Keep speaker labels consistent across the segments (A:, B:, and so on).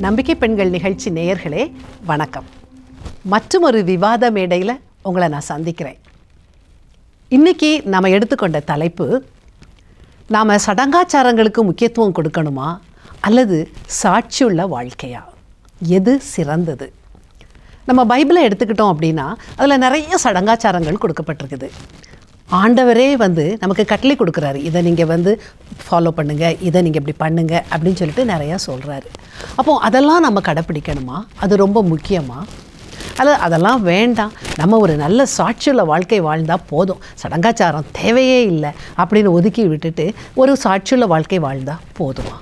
A: நம்பிக்கை பெண்கள் நிகழ்ச்சி நேயர்களே வணக்கம் மற்றும் ஒரு விவாத மேடையில் உங்களை நான் சந்திக்கிறேன் இன்னைக்கு நாம் எடுத்துக்கொண்ட தலைப்பு நாம் சடங்காச்சாரங்களுக்கு முக்கியத்துவம் கொடுக்கணுமா அல்லது சாட்சியுள்ள வாழ்க்கையா எது சிறந்தது நம்ம பைபிளை எடுத்துக்கிட்டோம் அப்படின்னா அதில் நிறைய சடங்காச்சாரங்கள் கொடுக்கப்பட்டிருக்குது ஆண்டவரே வந்து நமக்கு கட்டளை கொடுக்குறாரு இதை நீங்கள் வந்து ஃபாலோ பண்ணுங்கள் இதை நீங்கள் இப்படி பண்ணுங்க அப்படின்னு சொல்லிட்டு நிறையா சொல்கிறாரு அப்போ அதெல்லாம் நம்ம கடைப்பிடிக்கணுமா அது ரொம்ப முக்கியமா அல்லது அதெல்லாம் வேண்டாம் நம்ம ஒரு நல்ல சாட்சியுள்ள வாழ்க்கை வாழ்ந்தால் போதும் சடங்காச்சாரம் தேவையே இல்லை அப்படின்னு ஒதுக்கி விட்டுட்டு ஒரு சாட்சியுள்ள வாழ்க்கை வாழ்ந்தால் போதுமா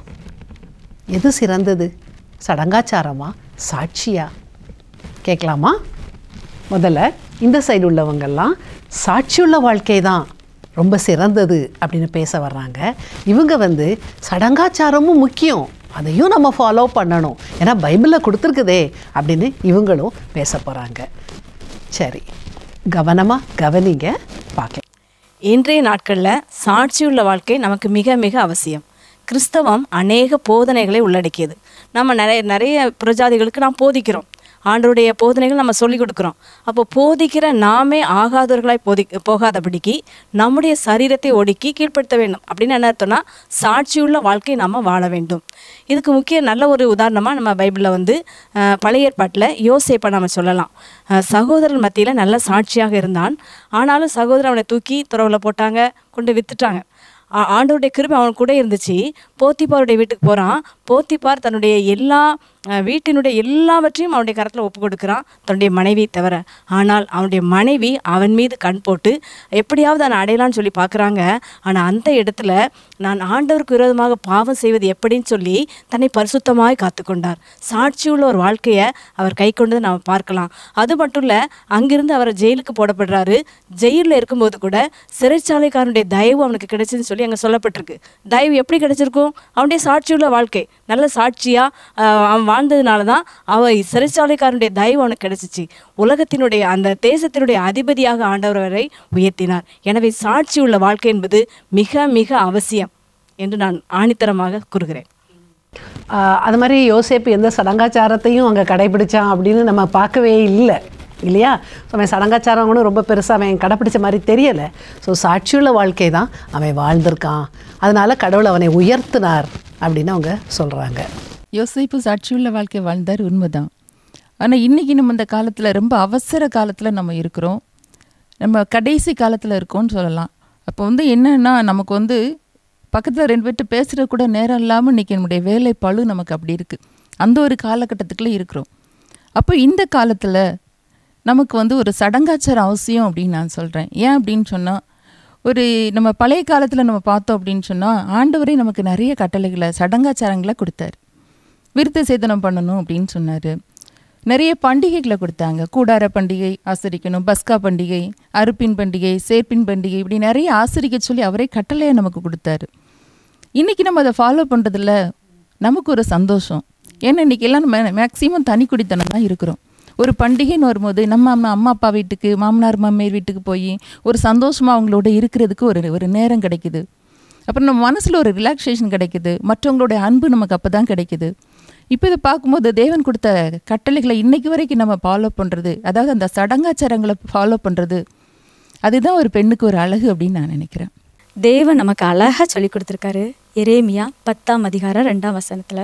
A: எது சிறந்தது சடங்காச்சாரமா சாட்சியா கேட்கலாமா முதல்ல இந்த சைடு உள்ளவங்கெல்லாம் சாட்சியுள்ள வாழ்க்கை தான் ரொம்ப சிறந்தது அப்படின்னு பேச வர்றாங்க இவங்க வந்து சடங்காச்சாரமும் முக்கியம் அதையும் நம்ம ஃபாலோ பண்ணணும் ஏன்னா பைபிளில் கொடுத்துருக்குதே அப்படின்னு இவங்களும் பேச போகிறாங்க சரி கவனமாக கவனிங்க பார்க்கலாம்
B: இன்றைய நாட்களில் சாட்சியுள்ள வாழ்க்கை நமக்கு மிக மிக அவசியம் கிறிஸ்தவம் அநேக போதனைகளை உள்ளடக்கியது நம்ம நிறைய நிறைய பிரஜாதிகளுக்கு நாம் போதிக்கிறோம் ஆண்டவருடைய போதனைகள் நம்ம சொல்லிக் கொடுக்குறோம் அப்போ போதிக்கிற நாமே ஆகாதவர்களாய் போதி போகாதபடிக்கு நம்முடைய சரீரத்தை ஒடுக்கி கீழ்ப்படுத்த வேண்டும் அப்படின்னு என்ன அர்த்தம்னா சாட்சியுள்ள வாழ்க்கை நாம் வாழ வேண்டும் இதுக்கு முக்கிய நல்ல ஒரு உதாரணமாக நம்ம பைபிளில் வந்து அஹ், பழைய ஏற்பாட்டில் யோசேப்பை நம்ம சொல்லலாம் அஹ், சகோதரர் மத்தியில் நல்ல சாட்சியாக இருந்தான் ஆனாலும் சகோதரர் அவனை தூக்கி துறவில் போட்டாங்க கொண்டு வித்துட்டாங்க ஆ- ஆண்டவருடைய கிருபை அவன் கூட இருந்துச்சு போத்திப்பாருடைய வீட்டுக்கு போகிறான் போத்திப்பார் தன்னுடைய எல்லா அஹ், வீட்டினுடைய எல்லாவற்றையும் அவனுடைய கரத்தில் ஒப்பு கொடுக்குறான் தன்னுடைய மனைவி தவிர ஆனால் அவனுடைய மனைவி அவன் மீது கண் போட்டு எப்படியாவது அவனை அடையலாம்னு சொல்லி பார்க்குறாங்க ஆனால் அந்த இடத்துல நான் ஆண்டவருக்கு விரோதமாக பாவம் செய்வது எப்படின்னு சொல்லி தன்னை பரிசுத்தமாய் காத்துக்கொண்டார் சாட்சியுள்ள ஒரு வாழ்க்கையை அவர் கை கொண்டதை நாம் பார்க்கலாம் அது மட்டும் இல்லை அங்கிருந்து அவர் ஜெயிலுக்கு போடப்படுறாரு ஜெயிலில் இருக்கும்போது கூட சிறைச்சாலைக்காரனுடைய தயவு அவனுக்கு கிடைச்சதுன்னு சொல்லி அங்கே சொல்லப்பட்டிருக்கு தயவு எப்படி கிடைச்சிருக்கும் அவனுடைய சாட்சியுள்ள வாழ்க்கை நல்ல சாட்சியாக அவன் வாழ்ந்ததுனால தான் அவன் சிறைச்சாலைக்காரனுடைய தயவு அவனுக்கு கிடைச்சிச்சு உலகத்தினுடைய அந்த தேசத்தினுடைய அதிபதியாக ஆண்டவர் வரை உயர்த்தினார் எனவே சாட்சியுள்ள வாழ்க்கை என்பது மிக மிக அவசியம் என்று நான் ஆணித்தரமாக கூறுகிறேன்
A: ஆஹ் அது மாதிரி யோசேப்பு எந்த சடங்காச்சாரத்தையும் அங்கே கடைபிடிச்சான் அப்படின்னு நம்ம பார்க்கவே இல்லை இல்லையா ஸோ அவன் சடங்காச்சாரம் கூட ரொம்ப பெருசாக அவன் கடைப்பிடிச்ச மாதிரி தெரியலை ஸோ சாட்சியுள்ள வாழ்க்கை தான் அவன் வாழ்ந்திருக்கான் அதனால கடவுள் அவனை உயர்த்தினார் அப்படின்னு அவங்க சொல்கிறாங்க
C: யோசிப்பு சாட்சியுள்ள வாழ்க்கை வாழ்ந்தார் உண்மைதான் ஆனால் இன்றைக்கி நம்ம இந்த காலத்தில் ரொம்ப அவசர காலத்தில் நம்ம இருக்கிறோம் நம்ம கடைசி காலத்தில் இருக்கோம்னு சொல்லலாம் அப்போ வந்து என்னன்னா நமக்கு வந்து பக்கத்தில் ரெண்டு பேர்ட்டு பேசுகிற கூட நேரம் இல்லாமல் இன்றைக்கி நம்முடைய வேலை பளு நமக்கு அப்படி இருக்குது அந்த ஒரு காலகட்டத்துக்குள்ளே இருக்கிறோம் அப்போ இந்த காலத்தில் நமக்கு வந்து ஒரு சடங்காச்சாரம் அவசியம் அப்படின்னு நான் சொல்கிறேன் ஏன் அப்படின்னு சொன்னால் ஒரு நம்ம பழைய காலத்தில் நம்ம பார்த்தோம் அப்படின்னு சொன்னால் ஆண்டவரே நமக்கு நிறைய கட்டளைகளை சடங்காச்சாரங்களை கொடுத்தாரு விருத்த சேதனம் பண்ணணும் அப்படின்னு சொன்னார் நிறைய பண்டிகைகளை கொடுத்தாங்க கூடார பண்டிகை ஆசரிக்கணும் பஸ்கா பண்டிகை அறுப்பின் பண்டிகை சேர்ப்பின் பண்டிகை இப்படி நிறைய ஆசரிக்க சொல்லி அவரே கட்டளையை நமக்கு கொடுத்தாரு இன்றைக்கி நம்ம அதை ஃபாலோ பண்ணுறதுல நமக்கு ஒரு சந்தோஷம் ஏன்னா இன்றைக்கி எல்லாம் நம்ம மேக்ஸிமம் தனி குடித்தனம் தான் இருக்கிறோம் ஒரு பண்டிகைன்னு வரும்போது நம்ம அம்மா அம்மா அப்பா வீட்டுக்கு மாமனார் மாமியார் வீட்டுக்கு போய் ஒரு சந்தோஷமாக அவங்களோட இருக்கிறதுக்கு ஒரு ஒரு நேரம் கிடைக்குது அப்புறம் நம்ம மனசில் ஒரு ரிலாக்ஸேஷன் கிடைக்குது மற்றவங்களுடைய அன்பு நமக்கு அப்போ தான் கிடைக்குது இப்போ இதை பார்க்கும்போது தேவன் கொடுத்த கட்டளைகளை இன்னைக்கு வரைக்கும் நம்ம ஃபாலோ பண்ணுறது அதாவது அந்த சடங்காச்சாரங்களை ஃபாலோ பண்ணுறது அதுதான் ஒரு பெண்ணுக்கு ஒரு அழகு அப்படின்னு நான் நினைக்கிறேன்
D: தேவன் நமக்கு அழகாக சொல்லி கொடுத்துருக்காரு எரேமியா பத்தாம் அதிகாரம் ரெண்டாம் வசனத்தில்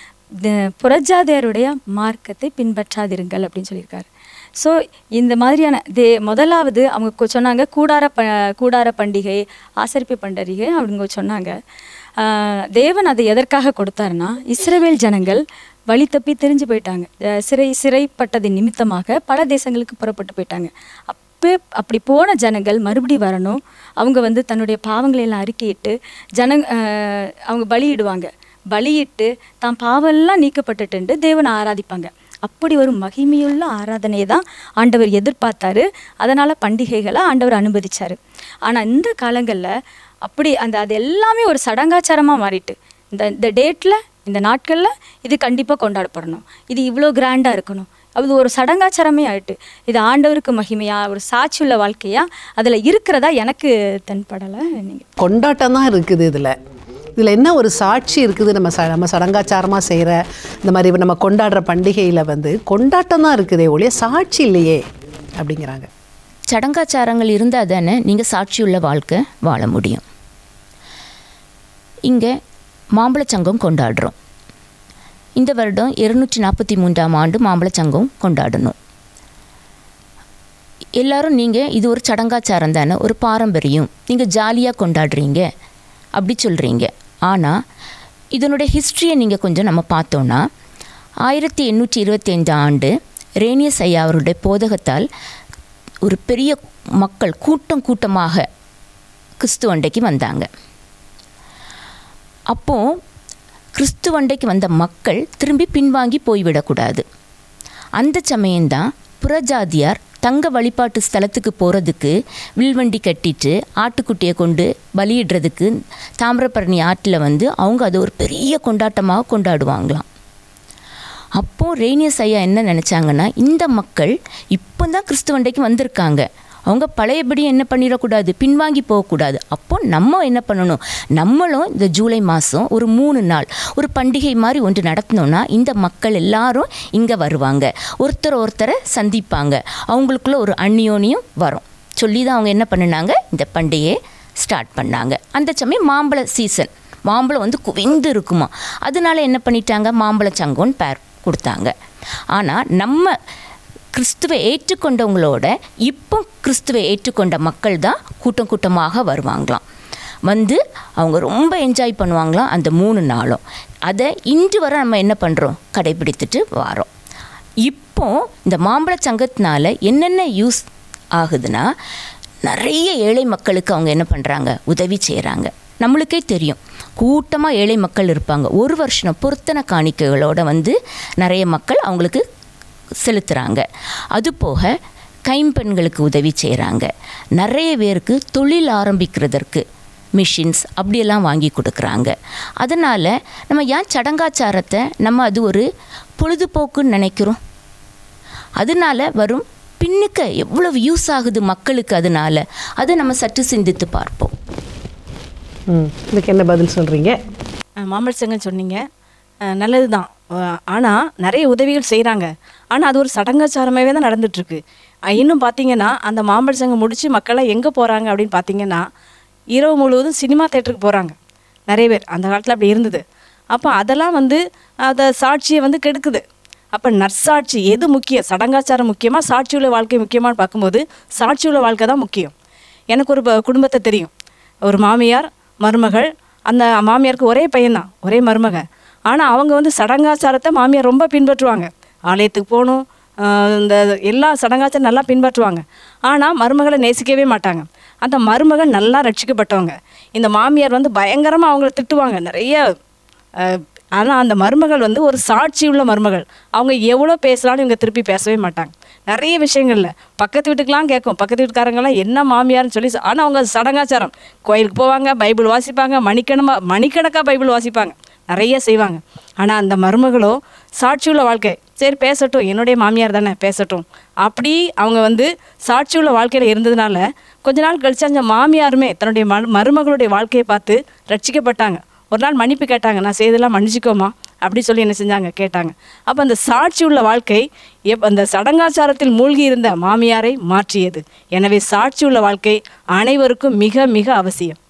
D: புறஜாதியருடைய மார்க்கத்தை பின்பற்றாதிருங்கள் அப்படின்னு சொல்லியிருக்காரு ஸோ இந்த மாதிரியான தே முதலாவது அவங்க கொ- சொன்னாங்க கூடார ப கூடார பண்டிகை ஆசரிப்பு பண்டிகை அவங்க சொன்னாங்க ஆஹ் தேவன் அதை எதற்காக கொடுத்தாருன்னா இஸ்ரவேல் ஜனங்கள் வழி தப்பி தெரிஞ்சு போயிட்டாங்க அஹ் சிறை சிறைப்பட்டதின் நிமித்தமாக பல தேசங்களுக்கு புறப்பட்டு போயிட்டாங்க அப்போ அப்படி போன ஜனங்கள் மறுபடி வரணும் அவங்க வந்து தன்னுடைய பாவங்களை எல்லாம் அறிக்கையிட்டு ஜன அஹ் அவங்க பலியிடுவாங்க பலியிட்டு தான் பாவெல்லாம் நீக்கப்பட்டுட்டு தேவனை ஆராதிப்பாங்க அப்படி ஒரு மகிமையுள்ள ஆராதனையை தான் ஆண்டவர் எதிர்பார்த்தாரு அதனால் பண்டிகைகளை ஆண்டவர் அனுமதிச்சார் ஆனால் இந்த காலங்களில் அப்படி அந்த அது எல்லாமே ஒரு சடங்காச்சாரமாக மாறிட்டு இந்த இந்த டேட்டில் இந்த நாட்களில் இது கண்டிப்பாக கொண்டாடப்படணும் இது இவ்வளோ கிராண்டாக இருக்கணும் அது ஒரு சடங்காச்சாரமே ஆயிட்டு இது ஆண்டவருக்கு மகிமையா ஒரு சாட்சியுள்ள வாழ்க்கையா அதில் இருக்கிறதா எனக்கு தென்படலை நீங்கள்
A: கொண்டாட்டம் தான் இருக்குது இதில் இதில் என்ன ஒரு சாட்சி இருக்குது நம்ம ச நம்ம சடங்காச்சாரமாக செய்கிற இந்த மாதிரி நம்ம கொண்டாடுற பண்டிகையில் வந்து கொண்டாட்டம் தான் இருக்குதே ஒழிய சாட்சி இல்லையே அப்படிங்கிறாங்க
E: சடங்காச்சாரங்கள் இருந்தால் தானே நீங்கள் சாட்சியுள்ள வாழ்க்கை வாழ முடியும் இங்கே மாம்பழச்சங்கம் கொண்டாடுறோம் இந்த வருடம் இருநூற்றி நாற்பத்தி மூன்றாம் ஆண்டு மாம்பழச்சங்கம் கொண்டாடணும் எல்லாரும் நீங்கள் இது ஒரு சடங்காச்சாரம் தானே ஒரு பாரம்பரியம் நீங்கள் ஜாலியாக கொண்டாடுறீங்க அப்படி சொல்கிறீங்க ஆனால் இதனுடைய ஹிஸ்ட்ரியை நீங்கள் கொஞ்சம் நம்ம பார்த்தோன்னா ஆயிரத்தி எண்ணூற்றி இருபத்தைந்து ஆண்டு ரேனியஸ் ஐயா அவருடைய போதகத்தால் ஒரு பெரிய மக்கள் கூட்டம் கூட்டமாக கிறிஸ்துவண்டைக்கு வந்தாங்க அப்போது கிறிஸ்துவண்டைக்கு வந்த மக்கள் திரும்பி பின்வாங்கி போய்விடக்கூடாது அந்த சமயம்தான் புறஜாதியார் தங்க வழிபாட்டு ஸ்தலத்துக்கு போகிறதுக்கு வில்வண்டி கட்டிட்டு ஆட்டுக்குட்டியை கொண்டு பலியிடுறதுக்கு தாமிரபரணி ஆற்றில் வந்து அவங்க அது ஒரு பெரிய கொண்டாட்டமாக கொண்டாடுவாங்களாம் அப்போது ரேனியஸ் ஐயா என்ன நினச்சாங்கன்னா இந்த மக்கள் இப்போ தான் கிறிஸ்துவண்டைக்கு வந்திருக்காங்க அவங்க பழையபடி என்ன பண்ணிடக்கூடாது பின்வாங்கி போகக்கூடாது அப்போ நம்ம என்ன பண்ணணும் நம்மளும் இந்த ஜூலை மாதம் ஒரு மூணு நாள் ஒரு பண்டிகை மாதிரி ஒன்று நடத்தினோன்னா இந்த மக்கள் எல்லாரும் இங்கே வருவாங்க ஒருத்தர் ஒருத்தரை சந்திப்பாங்க அவங்களுக்குள்ள ஒரு அந்நியோனியம் வரும் சொல்லி தான் அவங்க என்ன பண்ணினாங்க இந்த பண்டிகையை ஸ்டார்ட் பண்ணாங்க அந்த சமயம் மாம்பழ சீசன் மாம்பழம் வந்து குவிந்து இருக்குமா அதனால என்ன பண்ணிட்டாங்க மாம்பழ சங்கம்னு பேர் கொடுத்தாங்க ஆனால் நம்ம கிறிஸ்துவை ஏற்றுக்கொண்டவங்களோட இப்போ கிறிஸ்துவை ஏற்றுக்கொண்ட மக்கள் தான் கூட்டம் கூட்டமாக வருவாங்களாம் வந்து அவங்க ரொம்ப என்ஜாய் பண்ணுவாங்களாம் அந்த மூணு நாளும் அதை இன்று வரை நம்ம என்ன பண்ணுறோம் கடைபிடித்துட்டு வரோம் இப்போ இந்த மாம்பழ சங்கத்தினால என்னென்ன யூஸ் ஆகுதுன்னா நிறைய ஏழை மக்களுக்கு அவங்க என்ன பண்ணுறாங்க உதவி செய்கிறாங்க நம்மளுக்கே தெரியும் கூட்டமாக ஏழை மக்கள் இருப்பாங்க ஒரு வருஷம் பொருத்தன காணிக்கைகளோட வந்து நிறைய மக்கள் அவங்களுக்கு செலுத்துகிறாங்க அதுபோக கைம்பெண்களுக்கு உதவி செய்கிறாங்க நிறைய பேருக்கு தொழில் ஆரம்பிக்கிறதற்கு மிஷின்ஸ் அப்படியெல்லாம் வாங்கி கொடுக்குறாங்க அதனால் நம்ம ஏன் சடங்காச்சாரத்தை நம்ம அது ஒரு பொழுதுபோக்குன்னு நினைக்கிறோம் அதனால வரும் பின்னுக்கு எவ்வளவு யூஸ் ஆகுது மக்களுக்கு அதனால அதை நம்ம சற்று சிந்தித்து பார்ப்போம்
A: ம் இதுக்கு என்ன பதில் சொல்கிறீங்க
B: மாம்பழ சங்கம் சொன்னீங்க நல்லது தான் ஆனால் நிறைய உதவிகள் செய்கிறாங்க ஆனால் அது ஒரு சடங்காச்சாரமாகவே தான் நடந்துட்டுருக்கு இன்னும் பார்த்தீங்கன்னா அந்த மாம்பழ சங்கம் முடித்து மக்கள்லாம் எங்கே போகிறாங்க அப்படின்னு பார்த்தீங்கன்னா இரவு முழுவதும் சினிமா தேட்டருக்கு போகிறாங்க நிறைய பேர் அந்த காலத்தில் அப்படி இருந்தது அப்போ அதெல்லாம் வந்து அதை சாட்சியை வந்து கெடுக்குது அப்போ நற்சாட்சி எது முக்கியம் சடங்காச்சாரம் முக்கியமாக சாட்சியுள்ள வாழ்க்கை முக்கியமானு பார்க்கும்போது சாட்சியுள்ள வாழ்க்கை தான் முக்கியம் எனக்கு ஒரு ப- குடும்பத்தை தெரியும் ஒரு மாமியார் மருமகள் அந்த மாமியாருக்கு ஒரே பையன்தான் ஒரே மருமக ஆனால் அவங்க வந்து சடங்காச்சாரத்தை மாமியார் ரொம்ப பின்பற்றுவாங்க ஆலயத்துக்கு போகணும் ஆஹ் இந்த எல்லா சடங்காச்சாரம் நல்லா பின்பற்றுவாங்க ஆனால் மருமகளை நேசிக்கவே மாட்டாங்க அந்த மருமகள் நல்லா ரட்சிக்கப்பட்டவங்க இந்த மாமியார் வந்து பயங்கரமாக அவங்கள திட்டுவாங்க நிறைய ஆனால் அந்த மருமகள் வந்து ஒரு சாட்சி உள்ள மருமகள் அவங்க எவ்வளோ பேசலாலும் இவங்க திருப்பி பேசவே மாட்டாங்க நிறைய விஷயங்கள்ல பக்கத்து வீட்டுக்கெலாம் கேட்கும் பக்கத்து வீட்டுக்காரங்களாம் என்ன மாமியார்னு சொல்லி ஆனால் அவங்க சடங்காச்சாரம் கோயிலுக்கு போவாங்க பைபிள் வாசிப்பாங்க மணிக்கணமாக மணிக்கணக்காக பைபிள் வாசிப்பாங்க நிறைய செய்வாங்க ஆனால் அந்த மருமகளோ சாட்சியுள்ள வாழ்க்கை சரி பேசட்டும் என்னுடைய மாமியார் தானே பேசட்டும் அப்படி அவங்க வந்து சாட்சியுள்ள வாழ்க்கையில் இருந்ததுனால கொஞ்ச நாள் கழிச்சு அந்த மாமியாருமே தன்னுடைய மரு மருமகளுடைய வாழ்க்கையை பார்த்து ரட்சிக்கப்பட்டாங்க ஒரு நாள் மன்னிப்பு கேட்டாங்க நான் செய்தெல்லாம் மன்னிச்சிக்கோமா அப்படி சொல்லி என்ன செஞ்சாங்க கேட்டாங்க அப்போ அந்த சாட்சி உள்ள வாழ்க்கை எப் அந்த சடங்காச்சாரத்தில் மூழ்கி இருந்த மாமியாரை மாற்றியது எனவே சாட்சி உள்ள வாழ்க்கை அனைவருக்கும் மிக மிக அவசியம்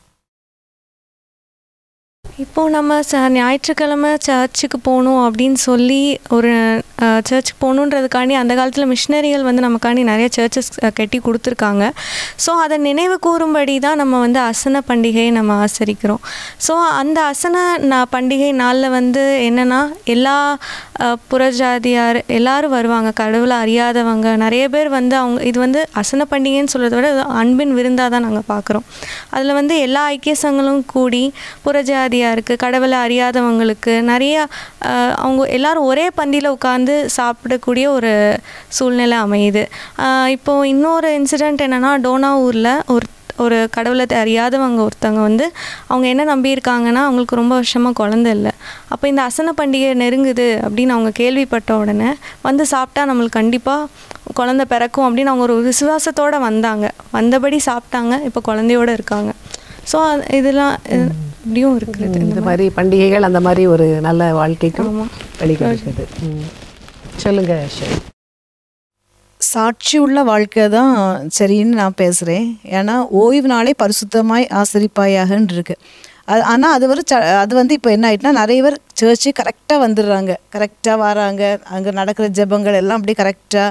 F: இப்போது நம்ம ச ஞாயிற்றுக்கிழமை சர்ச்சுக்கு போகணும் அப்படின்னு சொல்லி ஒரு சர்ச்சுக்கு போகணுன்றதுக்காண்டி அந்த காலத்தில் மிஷினரிகள் வந்து நமக்காண்டி நிறைய சர்ச்சஸ் கட்டி கொடுத்துருக்காங்க ஸோ அதை நினைவு கூறும்படி தான் நம்ம வந்து அசன பண்டிகையை நம்ம ஆசரிக்கிறோம் ஸோ அந்த அசன நா பண்டிகை நாளில் வந்து என்னென்னா எல்லா அஹ், புறஜாதியார் எல்லாரும் வருவாங்க கடவுளை அறியாதவங்க நிறைய பேர் வந்து அவங்க இது வந்து அசன பண்டிகைன்னு சொல்கிறத விட இது அன்பின் விருந்தாக தான் நாங்கள் பார்க்குறோம் அதில் வந்து எல்லா ஐக்கிய சங்கங்களும் கூடி புறஜாதியாருக்கு கடவுளை அறியாதவங்களுக்கு நிறைய அஹ், அவங்க எல்லாரும் ஒரே பந்தியில் உட்காந்து சாப்பிடக்கூடிய ஒரு சூழ்நிலை அமையுது அஹ், இப்போ இன்னொரு இன்சிடெண்ட் என்னென்னா டோனாவூரில் ஒரு ஒரு கடவுளை அறியாதவங்க ஒருத்தவங்க வந்து அவங்க என்ன நம்பியிருக்காங்கன்னா அவங்களுக்கு ரொம்ப வருஷமாக குழந்தை இல்லை அப்போ இந்த அசன பண்டிகை நெருங்குது அப்படின்னு அவங்க கேள்விப்பட்ட உடனே வந்து சாப்பிட்டா நம்மளுக்கு கண்டிப்பாக குழந்தை பிறக்கும் அப்படின்னு அவங்க ஒரு விசுவாசத்தோடு வந்தாங்க வந்தபடி சாப்பிட்டாங்க இப்போ குழந்தையோடு இருக்காங்க ஸோ இதெல்லாம் இப்படியும் இருக்கிறது
A: இந்த மாதிரி பண்டிகைகள் அந்த மாதிரி ஒரு நல்ல வாழ்க்கைக்கும் வழிகொடுக்குது ம். சொல்லுங்க ஷெரி
G: சாட்சி உள்ள வாழ்க்கை தான் சரின்னு நான் பேசுகிறேன் ஏன்னா ஓய்வு நாளே பரிசுத்தமாய் ஆசரிப்பாயாகன்னு இருக்கு அது ஆனால் அது ஒரு ச அது வந்து இப்போ என்ன ஆயிட்டுனா நிறைய பேர் சர்ச்சு கரெக்டாக வந்துடுறாங்க கரெக்டாக வராங்க அங்கே நடக்கிற ஜெபங்கள் எல்லாம் அப்படி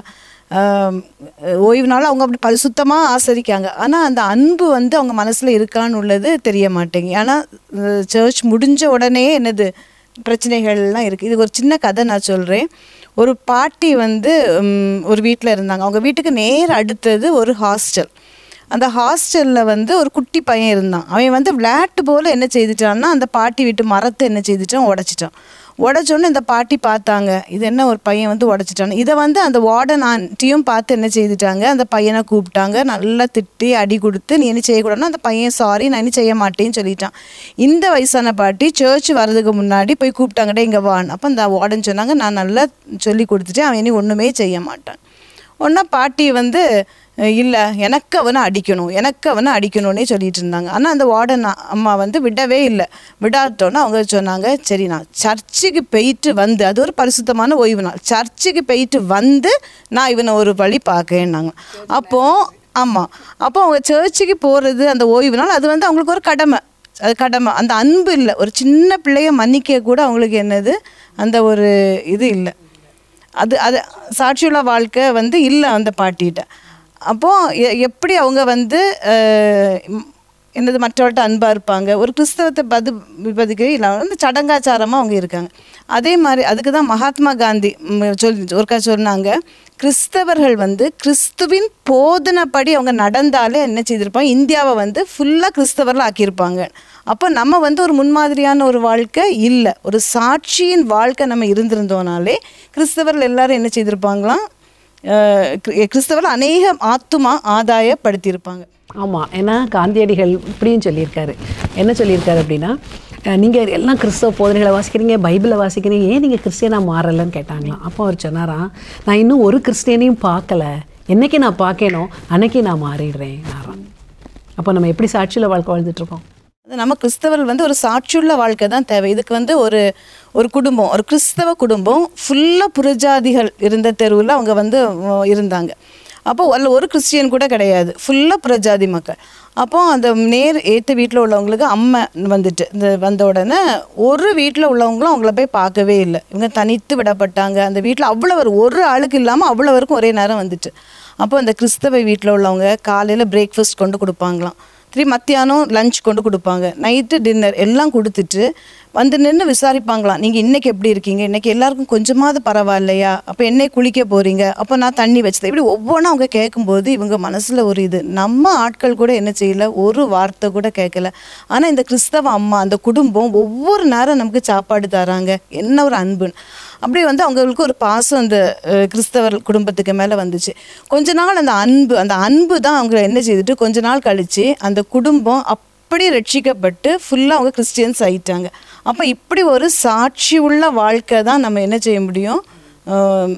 G: கரெக்டாக ஓய்வு நாள் அவங்க அப்படி பரிசுத்தமாக ஆசரிக்காங்க ஆனால் அந்த அன்பு வந்து அவங்க மனசில் இருக்கான்னு உள்ளது தெரிய மாட்டேங்குது ஏன்னா சர்ச் முடிஞ்ச உடனே என்னது பிரச்சனைகள்லாம் இருக்குது இது ஒரு சின்ன கதை நான் சொல்கிறேன் ஒரு பாட்டி வந்து ம், ஒரு வீட்டில் இருந்தாங்க அவங்க வீட்டுக்கு நேர் அடுத்தது ஒரு ஹாஸ்டல் அந்த ஹாஸ்டலில் வந்து ஒரு குட்டி பையன் இருந்தான் அவன் வந்து விளையாட்டு போல் என்ன செய்துட்டான்னா அந்த பாட்டி வீட்டு மரத்தை என்ன செய்துட்டான் உடச்சிட்டான் உடச்சோன்னு இந்த பாட்டி பார்த்தாங்க இது என்ன ஒரு பையன் வந்து உடச்சிட்டான் இதை வந்து அந்த வார்டன் ஆண்டியும் பார்த்து என்ன செய்துட்டாங்க அந்த பையனை கூப்பிட்டாங்க நல்லா திட்டி அடி கொடுத்து நீ என்ன செய்யக்கூடாதுன்னா அந்த பையன் சாரி நான் இனி செய்ய மாட்டேன்னு சொல்லிட்டான் இந்த வயசான பாட்டி சர்ச் வர்றதுக்கு முன்னாடி போய் கூப்பிட்டாங்கடே இங்கே வான் அப்போ அந்த வார்டன் சொன்னாங்க நான் நல்லா சொல்லி கொடுத்துட்டேன் அவன் இனி ஒன்றுமே செய்ய மாட்டான் ஒன்றா பாட்டி வந்து இல்லை எனக்கு அவனை அடிக்கணும் எனக்கு அவனை அடிக்கணும்னே சொல்லிட்டு இருந்தாங்க ஆனால் அந்த வார்டன் அம்மா வந்து விடவே இல்லை விடாட்டோன்னு அவங்க சொன்னாங்க சரி நான் சர்ச்சுக்கு போயிட்டு வந்து அது ஒரு பரிசுத்தமான ஓய்வு நாள் சர்ச்சுக்கு போயிட்டு வந்து நான் இவனை ஒரு வழி பார்க்கேன்னாங்க அப்போது ஆமாம் அப்போ அவங்க சர்ச்சுக்கு போகிறது அந்த ஓய்வு நாள் அது வந்து அவங்களுக்கு ஒரு கடமை அது கடமை அந்த அன்பு இல்லை ஒரு சின்ன பிள்ளைய மன்னிக்க கூட அவங்களுக்கு என்னது அந்த ஒரு இது இல்லை அது அது சாட்சியுள்ள வாழ்க்கை வந்து இல்லை அந்த பாட்டிகிட்ட அப்போது எப்படி அவங்க வந்து அஹ், ம், என்னது மற்றவர்கிட்ட அன்பாக இருப்பாங்க ஒரு கிறிஸ்தவத்தை பது பதிக்கவே இல்லை வந்து சடங்காச்சாரமாக அவங்க இருக்காங்க அதே மாதிரி அதுக்கு தான் மகாத்மா காந்தி ம், சொல்லி ஒருக்கா சொன்னாங்க கிறிஸ்தவர்கள் வந்து கிறிஸ்துவின் போதனைப்படி அவங்க நடந்தாலே என்ன செய்திருப்பாங்க இந்தியாவை வந்து ஃபுல்லாக கிறிஸ்தவர்கள் ஆக்கியிருப்பாங்க அப்போ நம்ம வந்து ஒரு முன்மாதிரியான ஒரு வாழ்க்கை இல்லை ஒரு சாட்சியின் வாழ்க்கை நம்ம இருந்திருந்தோனாலே கிறிஸ்தவர்கள் எல்லாரும் என்ன செய்திருப்பாங்களாம் அஹ், கிறிஸ்தவர்கள் கிறிஸ்தவர்கள் அநேக ஆத்துமா ஆதாயப்படுத்தியிருப்பாங்க
A: ஆமாம் ஏன்னா காந்தியடிகள் இப்படியும் சொல்லியிருக்காரு என்ன சொல்லியிருக்காரு அப்படின்னா நீங்கள் எல்லாம் கிறிஸ்தவ போதனைகளை வாசிக்கிறீங்க பைபிளை வாசிக்கிறீங்க ஏன் நீங்கள் கிறிஸ்டியனாக மாறலைன்னு கேட்டாங்களாம் அப்போ அவர் சொன்னாராம் நான் இன்னும் ஒரு கிறிஸ்டியனையும் பார்க்கல என்னைக்கு நான் பார்க்கேனோ அன்னைக்கு நான் மாறிடுறேன் நாராம் அப்போ நம்ம எப்படி சாட்சியில் வாழ்க்கை வாழ்ந்துட்டுருக்கோம்
G: அது நம்ம கிறிஸ்தவர்கள் வந்து ஒரு சாட்சியுள்ள வாழ்க்கை தான் தேவை இதுக்கு வந்து ஒரு ஒரு குடும்பம் ஒரு கிறிஸ்தவ குடும்பம் ஃபுல்லாக புறஜாதிகள் இருந்த தெருவில் அவங்க வந்து உம், இருந்தாங்க அப்போ அதில் ஒரு கிறிஸ்டியன் கூட கிடையாது ஃபுல்லாக புறஜாதி மக்கள் அப்போ அந்த நேர் ஏற்ற வீட்டில் உள்ளவங்களுக்கு அம்மை வந்துட்டு இந்த வந்த உடனே ஒரு வீட்டில் உள்ளவங்களும் அவங்கள போய் பார்க்கவே இல்லை இவங்க தனித்து விடப்பட்டாங்க அந்த வீட்டில் அவ்வளோ ஒரு ஆளுக்கு இல்லாமல் அவ்வளோவருக்கும் ஒரே நேரம் வந்துட்டு அப்போ அந்த கிறிஸ்தவ வீட்டில் உள்ளவங்க காலையில் பிரேக்ஃபாஸ்ட் கொண்டு கொடுப்பாங்களாம் திரும்பி மத்தியானம் லஞ்ச் கொண்டு கொடுப்பாங்க நைட்டு டின்னர் எல்லாம் கொடுத்துட்டு வந்து நின்று விசாரிப்பாங்களாம் நீங்கள் இன்னைக்கு எப்படி இருக்கீங்க இன்னைக்கு எல்லாருக்கும் கொஞ்சமாவது பரவாயில்லையா அப்போ என்னை குளிக்க போகிறீங்க அப்போ நான் தண்ணி வச்சுதேன் இப்படி ஒவ்வொன்றும் அவங்க கேட்கும்போது இவங்க மனசில் ஒரு இது நம்ம ஆட்கள் கூட என்ன செய்யல ஒரு வார்த்தை கூட கேட்கல ஆனால் இந்த கிறிஸ்தவ அம்மா அந்த குடும்பம் ஒவ்வொரு நேரம் நமக்கு சாப்பாடு தராங்க என்ன ஒரு அன்புன்னு அப்படியே வந்து அவங்களுக்கு ஒரு பாசம் அந்த அஹ், கிறிஸ்தவர் குடும்பத்துக்கு மேலே வந்துச்சு கொஞ்ச நாள் அந்த அன்பு அந்த அன்பு தான் அவங்க என்ன செய்துட்டு கொஞ்ச நாள் கழித்து அந்த குடும்பம் அப்படியே ரட்சிக்கப்பட்டு ஃபுல்லாக அவங்க கிறிஸ்டியன்ஸ் ஆயிட்டாங்க அப்போ இப்படி ஒரு சாட்சி உள்ள வாழ்க்கை தான் நம்ம என்ன செய்ய முடியும் ஆம்,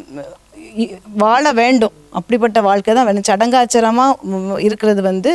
G: இ- வாழ வேண்டும் அப்படிப்பட்ட வாழ்க்கை தான் வேணும் சடங்காச்சரமாக இருக்கிறது வந்து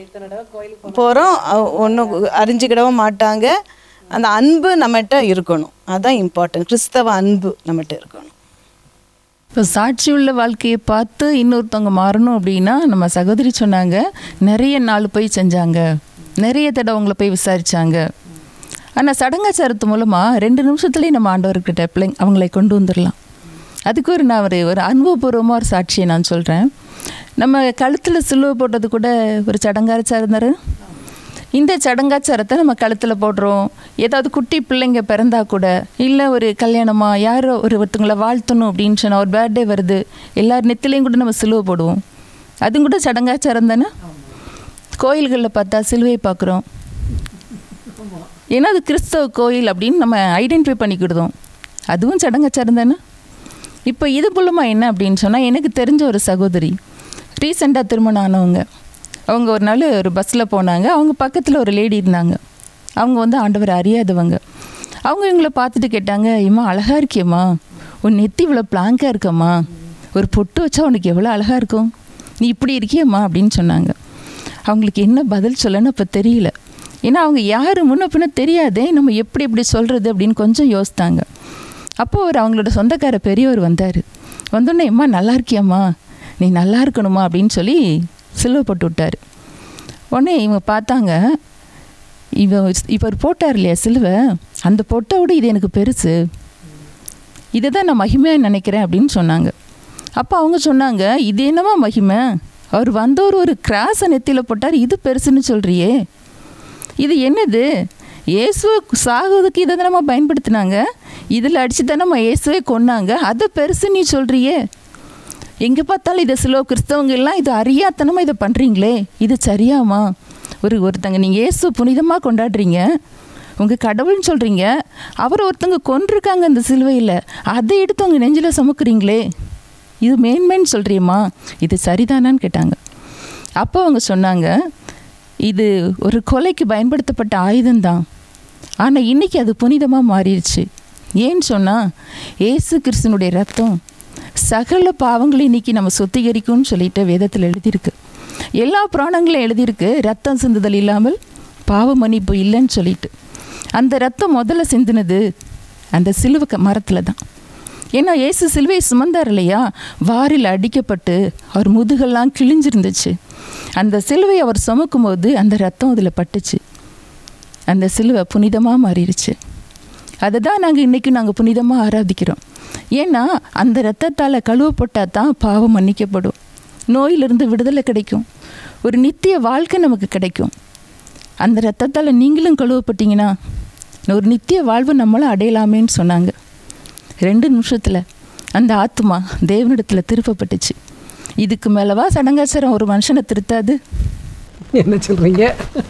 G: போகிறோம் ஒன்றும் அறிஞ்சிக்கிடவும் மாட்டாங்க அந்த அன்பு நம்மகிட்ட இருக்கணும் அதுதான் இம்பார்ட்டன்ட் கிறிஸ்தவ அன்பு நம்மகிட்ட இருக்கணும்
C: இப்போ சாட்சி உள்ள வாழ்க்கையை பார்த்து இன்னொருத்தவங்க மாறணும் அப்படின்னா நம்ம சகோதரி சொன்னாங்க நிறைய நாள் போய் செஞ்சாங்க நிறைய தடவை அவங்கள போய் விசாரிச்சாங்க ஆனால் சடங்காச்சாரத்து மூலமாக ரெண்டு நிமிஷத்துலேயே நம்ம ஆண்டவர்கிட்ட பிள்ளைங்க அவங்களை கொண்டு வந்துடலாம் அதுக்கு ஒரு நான் ஒரு ஒரு அனுபவபூர்வமாக ஒரு சாட்சியை நான் சொல்கிறேன் நம்ம கழுத்தில் சிலுவை போட்டது கூட ஒரு சடங்காச்சாரம் தானே இந்த சடங்காச்சாரத்தை நம்ம கழுத்தில் போடுறோம் ஏதாவது குட்டி பிள்ளைங்க பிறந்தா கூட இல்லை ஒரு கல்யாணமா யாரோ ஒரு ஒருத்தவங்கள வாழ்த்தணும் அப்படின்னு சொன்னால் ஒரு பர்த்டே வருது எல்லார் நெத்திலையும் கூட நம்ம சிலுவை போடுவோம் அதுவும் கூட சடங்காச்சாரம் தானே கோயில்களில் பார்த்தா சிலுவை பார்க்குறோம் ஏன்னா அது கிறிஸ்தவ கோயில் அப்படின்னு நம்ம ஐடென்டிஃபை பண்ணிக்கிடுதோம் அதுவும் சடங்காச்சாரம் தானே இப்போ இது மூலமாக என்ன அப்படின்னு சொன்னால் எனக்கு தெரிஞ்ச ஒரு சகோதரி ரீசெண்டாக திருமணம் ஆனவங்க அவங்க ஒரு நாள் ஒரு பஸ்ஸில் போனாங்க அவங்க பக்கத்தில் ஒரு லேடி இருந்தாங்க அவங்க வந்து ஆண்டவர் அறியாதவங்க அவங்க இவங்கள பார்த்துட்டு கேட்டாங்க இம்மா அழகாக இருக்கியம்மா உன் நெத்தி இவ்வளோ பிளாங்காக இருக்கம்மா ஒரு பொட்டு வச்சா உனக்கு எவ்வளோ அழகாக இருக்கும் நீ இப்படி இருக்கியம்மா அப்படின்னு சொன்னாங்க அவங்களுக்கு என்ன பதில் சொல்லன்னு அப்போ தெரியல ஏன்னா அவங்க யார் முன்ன பின்ன தெரியாதே நம்ம எப்படி எப்படி சொல்கிறது அப்படின்னு கொஞ்சம் யோசித்தாங்க அப்போ அவர் அவங்களோட சொந்தக்கார பெரியவர் வந்தார் வந்தோடனே அம்மா நல்லா இருக்கியாம்மா நீ நல்லா இருக்கணுமா அப்படின்னு சொல்லி சிலுவை போட்டு விட்டார் உடனே இவங்க பார்த்தாங்க இவ இவர் போட்டார் இல்லையா சிலுவை அந்த பொட்டை விட இது எனக்கு பெருசு இதை தான் நான் மகிமையாக நினைக்கிறேன் அப்படின்னு சொன்னாங்க அப்போ அவங்க சொன்னாங்க இது என்னமா மகிமை அவர் வந்தவர் ஒரு கிராஸை நெத்தியில் போட்டார் இது பெருசுன்னு சொல்கிறியே இது என்னது இயேசுவை சாகுவதுக்கு இதை தானே பயன்படுத்தினாங்க இதில் அடித்து தானே இயேசுவை கொன்னாங்க அதை பெருசு நீ சொல்கிறியே எங்கே பார்த்தாலும் இதை சிலோ கிறிஸ்தவங்க எல்லாம் இது அறியாத்தனமாக இதை பண்ணுறீங்களே இது சரியாமா ஒரு ஒருத்தங்க நீங்கள் இயேசு புனிதமாக கொண்டாடுறீங்க உங்கள் கடவுள்னு சொல்கிறீங்க அவர் ஒருத்தங்க கொன்றிருக்காங்க அந்த சிலுவையில் அதை எடுத்து உங்கள் நெஞ்சில் சுமக்குறீங்களே இது மேன்மேன்னு சொல்கிறியம்மா இது சரிதானான்னு கேட்டாங்க அப்போ அவங்க சொன்னாங்க இது ஒரு கொலைக்கு பயன்படுத்தப்பட்ட ஆயுதம்தான் ஆனால் இன்றைக்கி அது புனிதமாக மாறிடுச்சு ஏன்னு சொன்னால் ஏசு கிறிஸ்தனுடைய ரத்தம் சகல பாவங்களை இன்னைக்கு நம்ம சுத்திகரிக்கும்னு சொல்லிட்டு வேதத்தில் எழுதியிருக்கு எல்லா புராணங்களும் எழுதியிருக்கு ரத்தம் சிந்துதல் இல்லாமல் பாவ மன்னிப்பு இல்லைன்னு சொல்லிட்டு அந்த ரத்தம் முதல்ல சிந்தினது அந்த சிலுவை மரத்தில் தான் ஏன்னா இயேசு சிலுவையை சுமந்தார் இல்லையா வாரில் அடிக்கப்பட்டு அவர் முதுகெல்லாம் கிழிஞ்சிருந்துச்சு அந்த சிலுவை அவர் சுமக்கும் போது அந்த ரத்தம் அதில் பட்டுச்சு அந்த சிலுவை புனிதமாக மாறிடுச்சு அதை தான் நாங்கள் இன்றைக்கி நாங்கள் புனிதமாக ஆராதிக்கிறோம் ஏன்னா அந்த ரத்தத்தால் கழுவப்பட்டால் தான் பாவம் மன்னிக்கப்படும் நோயிலிருந்து விடுதலை கிடைக்கும் ஒரு நித்திய வாழ்க்கை நமக்கு கிடைக்கும் அந்த ரத்தத்தால் நீங்களும் கழுவப்பட்டீங்கன்னா ஒரு நித்திய வாழ்வு நம்மளும் அடையலாமேன்னு சொன்னாங்க ரெண்டு நிமிஷத்தில் அந்த ஆத்மா தேவனிடத்தில் திருப்பப்பட்டுச்சு இதுக்கு மேலவா சடங்காச்சாரம் ஒரு மனுஷனை திருத்தாது
A: என்ன சொல்கிறீங்க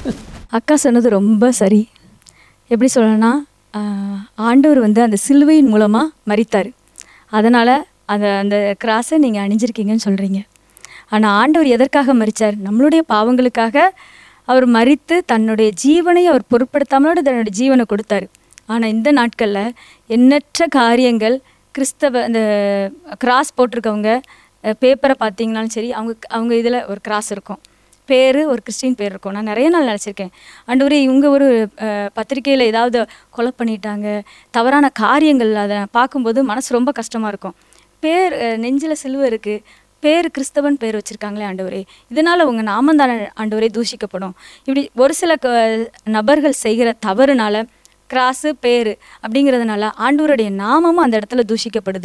D: அக்கா சொன்னது ரொம்ப சரி எப்படி சொல்லணும்னா ஆஹ், ஆண்டவர் வந்து அந்த சிலுவையின் மூலமாக மறித்தார் அதனால் அந்த அந்த கிராஸை நீங்கள் அணிஞ்சிருக்கீங்கன்னு சொல்கிறீங்க ஆனால் ஆண்டவர் எதற்காக மறித்தார் நம்மளுடைய பாவங்களுக்காக அவர் மறித்து தன்னுடைய ஜீவனை அவர் பொருட்படுத்தாமலோட தன்னுடைய ஜீவனை கொடுத்தாரு ஆனால் இந்த நாட்களில் எண்ணற்ற காரியங்கள் கிறிஸ்தவ இந்த கிராஸ் போட்டிருக்கவங்க பேப்பரை பார்த்தீங்கனாலும் சரி அவங்க அவங்க இதில் ஒரு கிராஸ் இருக்கும் பேர் ஒரு கிறிஸ்டின் பேர் இருக்கும் நான் நிறைய நாள் நினச்சிருக்கேன் ஆண்டவரே இவங்க ஒரு பத்திரிக்கையில் ஏதாவது கொலை பண்ணிட்டாங்க தவறான காரியங்கள் அதை பார்க்கும்போது மனசு ரொம்ப கஷ்டமாக இருக்கும் பேர் நெஞ்சில் சிலுவை இருக்குது பேர் கிறிஸ்தவன் பேர் வச்சுருக்காங்களே ஆண்டவரே இதனால் உங்கள் நாமந்தான ஆண்டவரே தூஷிக்கப்படும் இப்படி ஒரு சில க நபர்கள் செய்கிற தவறுனால கிராஸு பேர் அப்படிங்கிறதுனால ஆண்டவருடைய நாமமும் அந்த இடத்துல தூஷிக்கப்படுது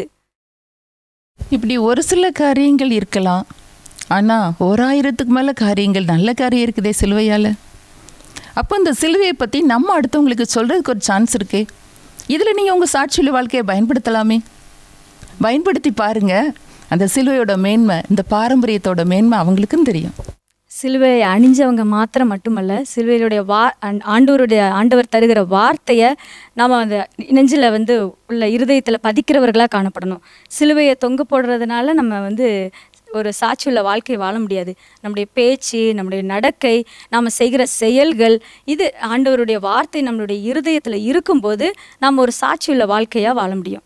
C: இப்படி ஒரு சில காரியங்கள் இருக்கலாம் ஆனால் ஓராயிரத்துக்கு மேலே காரியங்கள் நல்ல காரியம் இருக்குதே சிலுவையால் அப்போ இந்த சிலுவையை பற்றி நம்ம அடுத்தவங்களுக்கு சொல்கிறதுக்கு ஒரு சான்ஸ் இருக்கே இதில் நீங்கள் உங்கள் சாட்சியுள்ள வாழ்க்கையை பயன்படுத்தலாமே பயன்படுத்தி பாருங்கள் அந்த சிலுவையோட மேன்மை இந்த பாரம்பரியத்தோட மேன்மை அவங்களுக்கும் தெரியும்
D: சிலுவையை அணிஞ்சவங்க மாத்திரம் மட்டுமல்ல சிலுவையிலுடைய வா ஆண்- ஆண்டவருடைய ஆண்டவர் தருகிற வார்த்தையை நாம் அந்த நெஞ்சில் வந்து உள்ள இருதயத்தில் பதிக்கிறவர்களாக காணப்படணும் சிலுவையை தொங்க போடுறதுனால நம்ம வந்து ஒரு சாட்சியுள்ள வாழ்க்கை வாழ முடியாது நம்முடைய பேச்சு நம்முடைய நடக்கை நாம் செய்கிற செயல்கள் இது ஆண்டவருடைய வார்த்தை நம்மளுடைய இருதயத்தில் இருக்கும்போது நாம் ஒரு சாட்சியுள்ள வாழ்க்கையாக வாழ முடியும்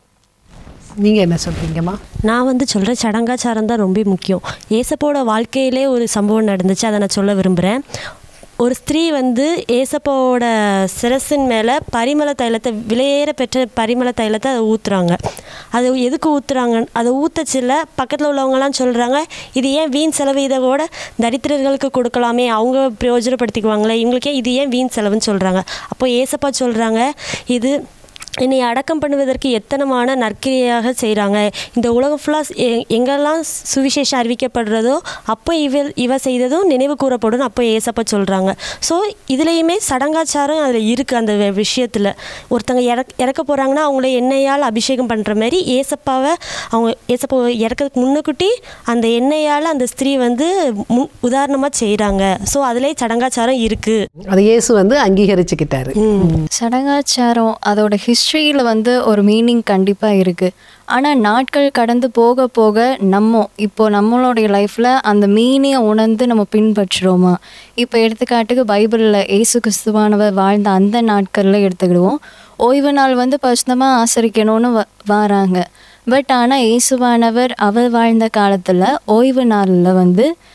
A: நீங்கள் என்ன சொல்கிறீங்கம்மா
H: நான் வந்து சொல்கிறேன் சடங்காச்சாரம் தான் ரொம்ப முக்கியம் ஏசப்போட வாழ்க்கையிலே ஒரு சம்பவம் நடந்துச்சு அதை நான் சொல்ல விரும்புகிறேன் ஒரு ஸ்திரீ வந்து ஏசப்போட சிரசின் மேலே பரிமள தைலத்தை விலையேற பெற்ற பரிமள தைலத்தை அதை ஊற்றுறாங்க அது எதுக்கு ஊற்றுறாங்க அதை ஊற்றச்சில்ல பக்கத்தில் உள்ளவங்கலாம் சொல்கிறாங்க இது ஏன் வீண் செலவு இதை கூட தரித்திரர்களுக்கு கொடுக்கலாமே அவங்க பிரயோஜனப்படுத்திக்குவாங்களே இவங்களுக்கு ஏன் இது ஏன் வீண் செலவுன்னு சொல்கிறாங்க அப்போ ஏசப்பா சொல்கிறாங்க இது என்னை அடக்கம் பண்ணுவதற்கு எத்தனமான நற்கிரியாக செய்கிறாங்க இந்த உலகம் ஃபுல்லாக எங்கெல்லாம் சுவிசேஷம் அறிவிக்கப்படுறதோ அப்போ இவ இவ செய்ததும் நினைவு கூறப்படும் அப்போ ஏசப்பா சொல்கிறாங்க ஸோ இதுலேயுமே சடங்காச்சாரம் அதில் இருக்குது அந்த விஷயத்தில் ஒருத்தங்க இறக் இறக்க போகிறாங்கன்னா அவங்கள எண்ணெயால் அபிஷேகம் பண்ணுற மாதிரி ஏசப்பாவை அவங்க ஏசப்பா இறக்கிறதுக்கு முன்னுக்குட்டி அந்த எண்ணெயால் அந்த ஸ்திரீ வந்து முன் உதாரணமாக செய்கிறாங்க ஸோ அதிலே சடங்காச்சாரம் இருக்குது
A: அது இயேசு வந்து அங்கீகரிச்சுக்கிட்டாரு
I: சடங்காச்சாரம் அதோட ஹிஸ்ட்ரியில் வந்து ஒரு மீனிங் கண்டிப்பாக இருக்குது ஆனால் நாட்கள் கடந்து போக போக நம்ம இப்போ நம்மளுடைய லைஃப்பில் அந்த மீனிங்கை உணர்ந்து நம்ம பின்பற்றுறோமா இப்போ எடுத்துக்காட்டுக்கு பைபிளில் ஏசு கிறிஸ்துவானவர் வாழ்ந்த அந்த நாட்களில் எடுத்துக்கிடுவோம் ஓய்வு நாள் வந்து பரிசுத்தமாக ஆசரிக்கணும்னு வ வாராங்க பட் ஆனால் இயேசுவானவர் அவர் வாழ்ந்த காலத்தில் ஓய்வு நாளில் வந்து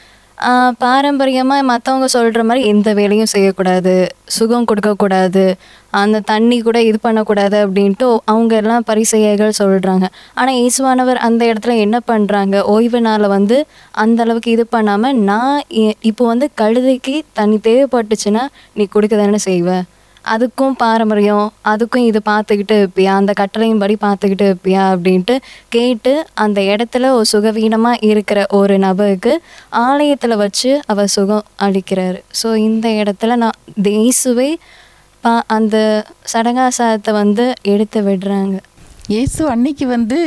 I: பாரம்பரியமாக மற்றவங்க சொல்கிற மாதிரி எந்த வேலையும் செய்யக்கூடாது சுகம் கொடுக்கக்கூடாது அந்த தண்ணி கூட இது பண்ணக்கூடாது அப்படின்ட்டு அவங்க எல்லாம் பரிசெய்யர்கள் சொல்கிறாங்க ஆனால் இயேசுவானவர் அந்த இடத்துல என்ன பண்ணுறாங்க ஓய்வு நாளை வந்து அந்த அளவுக்கு இது பண்ணாமல் நான் இ- இப்போ வந்து கழுதைக்கு தண்ணி தேவைப்பட்டுச்சுன்னா நீ கொடுக்க தானே செய்வ அதுக்கும் பாரம்பரியம் அதுக்கும் இது பார்த்துக்கிட்டு இருப்பியா அந்த கட்டளையும் படி பார்த்துக்கிட்டு இருப்பியா அப்படின்ட்டு கேட்டு அந்த இடத்துல ஒரு சுகவீனமாக இருக்கிற ஒரு நபருக்கு ஆலயத்தில் வச்சு அவர் சுகம் அளிக்கிறாரு ஸோ இந்த இடத்துல நான் தேசுவை பா அந்த சடங்காசாரத்தை வந்து எடுத்து விடுறாங்க
C: இயேசு அன்னைக்கு வந்து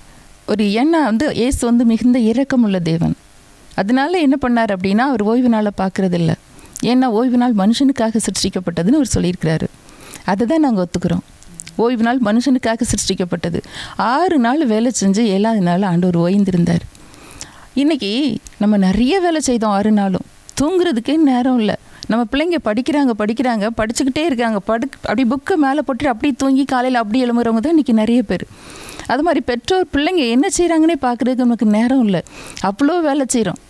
C: ஒரு ஏன்னா வந்து இயேசு வந்து மிகுந்த இரக்கமுள்ள தேவன் அதனால என்ன பண்ணார் அப்படின்னா அவர் ஓய்வு நாளை பார்க்கறது இல்ல ஏன்னா ஓய்வு நாள் மனுஷனுக்காக சிருஷ்டிக்கப்பட்டதுன்னு அவர் சொல்லியிருக்கிறாரு அதை தான் நாங்கள் ஒத்துக்கிறோம் ஓய்வு நாள் மனுஷனுக்காக சிருஷ்டிக்கப்பட்டது ஆறு நாள் வேலை செஞ்சு ஏழாவது நாள் ஆண்டவர் ஓய்ந்திருந்தார் இன்னைக்கு நம்ம நிறைய வேலை செய்தோம் ஆறு நாளும் தூங்குறதுக்கே நேரம் இல்லை நம்ம பிள்ளைங்க படிக்கிறாங்க படிக்கிறாங்க படிச்சுக்கிட்டே இருக்காங்க படு அப்படி புக்கை மேலே போட்டு அப்படியே தூங்கி காலையில் அப்படி எழும்புறவங்க தான் இன்றைக்கி நிறைய பேர் அது மாதிரி பெற்றோர் பிள்ளைங்க என்ன செய்கிறாங்கன்னே பார்க்குறதுக்கு நமக்கு நேரம் இல்லை அவ்வளோ வேலை செய்கிறோம்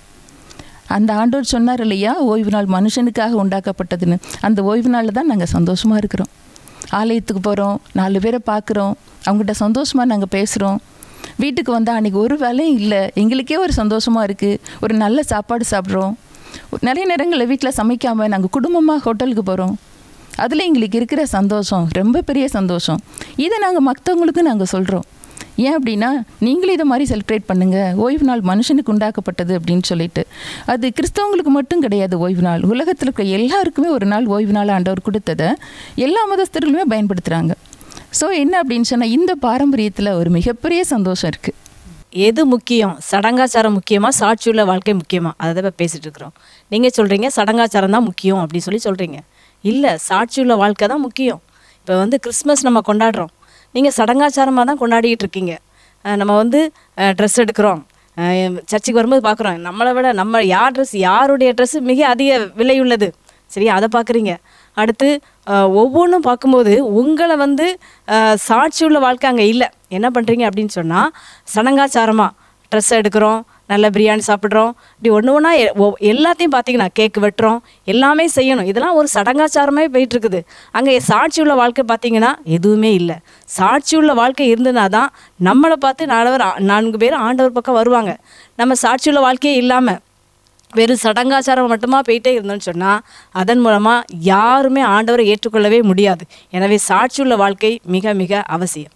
C: அந்த ஆண்டவர் சொன்னார் இல்லையா ஓய்வு நாள் மனுஷனுக்காக உண்டாக்கப்பட்டதுன்னு அந்த ஓய்வு நாளில் தான் நாங்கள் சந்தோஷமாக இருக்கிறோம் ஆலயத்துக்கு போகிறோம் நாலு பேரை பார்க்குறோம் அவங்ககிட்ட சந்தோஷமாக நாங்கள் பேசுகிறோம் வீட்டுக்கு வந்தால் அன்றைக்கி ஒரு வேலையும் இல்லை எங்களுக்கே ஒரு சந்தோஷமாக இருக்குது ஒரு நல்ல சாப்பாடு சாப்பிட்றோம் நிறைய நேரங்களில் வீட்டில் சமைக்காமல் நாங்கள் குடும்பமாக ஹோட்டலுக்கு போகிறோம் அதில் எங்களுக்கு இருக்கிற சந்தோஷம் ரொம்ப பெரிய சந்தோஷம் இதை நாங்கள் மற்றவங்களுக்கும் நாங்கள் சொல்கிறோம் ஏன் அப்படின்னா நீங்களும் இதை மாதிரி செலிப்ரேட் பண்ணுங்கள் ஓய்வு நாள் மனுஷனுக்கு உண்டாக்கப்பட்டது அப்படின்னு சொல்லிட்டு அது கிறிஸ்தவங்களுக்கு மட்டும் கிடையாது ஓய்வு நாள் உலகத்தில் இருக்க எல்லாருக்குமே ஒரு நாள் ஓய்வு நாள் ஆண்டவர் கொடுத்ததை எல்லா மதஸ்தர்களுமே பயன்படுத்துகிறாங்க ஸோ என்ன அப்படின்னு சொன்னால் இந்த பாரம்பரியத்தில் ஒரு மிகப்பெரிய சந்தோஷம் இருக்குது
B: எது முக்கியம் சடங்காச்சாரம் முக்கியமா சாட்சியுள்ள வாழ்க்கை முக்கியமா அதை தான் இப்போ பேசிட்டு இருக்கிறோம் நீங்கள் சொல்கிறீங்க சடங்காச்சாரம் தான் முக்கியம் அப்படின்னு சொல்லி சொல்கிறீங்க இல்லை சாட்சியுள்ள வாழ்க்கை தான் முக்கியம் இப்போ வந்து கிறிஸ்மஸ் நம்ம கொண்டாடுறோம் நீங்கள் சடங்காச்சாரமாக தான் கொண்டாடிட்டு இருக்கீங்க அஹ் நம்ம வந்து ட்ரெஸ் எடுக்கிறோம் அஹ் சர்ச்சுக்கு வரும்போது பார்க்குறோம் நம்மளை விட நம்ம யார் ட்ரெஸ் யாருடைய ட்ரெஸ் மிக அதிக விலை உள்ளது சரியா அதை பார்க்குறீங்க அடுத்து அஹ், ஒவ்வொன்றும் பார்க்கும்போது உங்களை வந்து அஹ், சாட்சியுள்ள வாழ்க்கை அங்கே இல்லை என்ன பண்ணுறீங்க அப்படின்னு சொன்னால் சடங்காச்சாரமாக ட்ரெஸ் எடுக்கிறோம் நல்ல பிரியாணி சாப்பிட்றோம் இப்படி ஒன்று ஒன்றா எல்லாத்தையும் பார்த்தீங்கன்னா கேக் வெட்டுறோம் எல்லாமே செய்யணும் இதெல்லாம் ஒரு சடங்காச்சாரமே போயிட்டு இருக்குது அங்கே சாட்சியுள்ள வாழ்க்கை பார்த்தீங்கன்னா எதுவுமே இல்லை சாட்சியுள்ள வாழ்க்கை இருந்ததுனா தான் நம்மளை பார்த்து நாலவர் நான்கு பேர் ஆண்டவர் பக்கம் வருவாங்க நம்ம சாட்சியுள்ள வாழ்க்கையே இல்லாமல் வெறும் சடங்காச்சாரம் மட்டுமா போயிட்டே இருந்தோம்னு சொன்னால் அதன் மூலமாக யாருமே ஆண்டவரை ஏற்றுக்கொள்ளவே முடியாது எனவே சாட்சியுள்ள வாழ்க்கை மிக மிக அவசியம்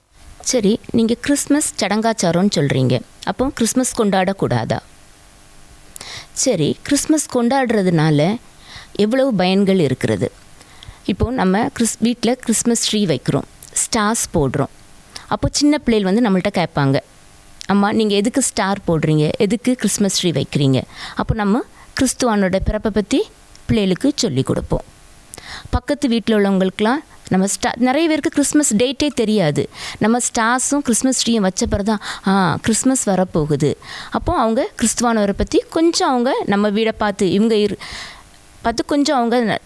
E: சரி நீங்கள் கிறிஸ்மஸ் சடங்காச்சாரம்னு சொல்கிறீங்க அப்போ கிறிஸ்மஸ் கொண்டாடக்கூடாதா சரி கிறிஸ்மஸ் கொண்டாடுறதுனால எவ்வளவு பயன்கள் இருக்கிறது இப்போது நம்ம கிறிஸ் வீட்டில் கிறிஸ்மஸ் ட்ரீ வைக்கிறோம் ஸ்டார்ஸ் போடுறோம் அப்போ சின்ன பிள்ளைகள் வந்து நம்மள்ட்ட கேட்பாங்க அம்மா நீங்கள் எதுக்கு ஸ்டார் போடுறீங்க எதுக்கு கிறிஸ்மஸ் ட்ரீ வைக்கிறீங்க அப்போ நம்ம கிறிஸ்துவானோட பிறப்பை பற்றி பிள்ளைகளுக்கு சொல்லி கொடுப்போம் பக்கத்து வீட்டில் உள்ளவங்களுக்கெலாம் நம்ம ஸ்டா நிறைய பேருக்கு கிறிஸ்மஸ் டேட்டே தெரியாது நம்ம ஸ்டார்ஸும் கிறிஸ்மஸ் ட்ரீயும் வச்ச பிறகு தான் ஆ கிறிஸ்மஸ் வரப்போகுது அப்போ அவங்க கிறிஸ்துவானவரை பற்றி கொஞ்சம் அவங்க நம்ம வீடை பார்த்து இவங்க இரு பார்த்து கொஞ்சம் அவங்க ந-